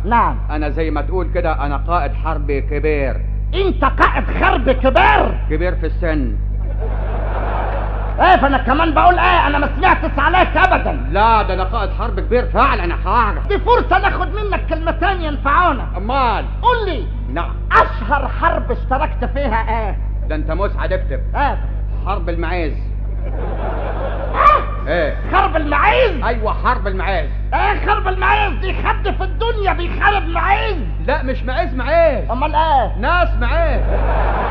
نعم انا زي ما تقول كده انا قائد حرب كبير انت قائد حرب كبير كبير في السن ايه فانا كمان بقول ايه انا ما سمعتش عليك ابدا لا ده انا قائد حرب كبير فعلا يا حاجة دي فرصة ناخد منك كلمتين ينفعونا امال قول لي نعم اشهر حرب اشتركت فيها ايه ده انت مسعد اكتب ايه حرب المعيز آه، ايه حرب المعيز ايوه حرب المعيز ايه حرب المعيز دي حد في الدنيا بيحارب معيز لا مش معيز معيز امال ايه ناس معيز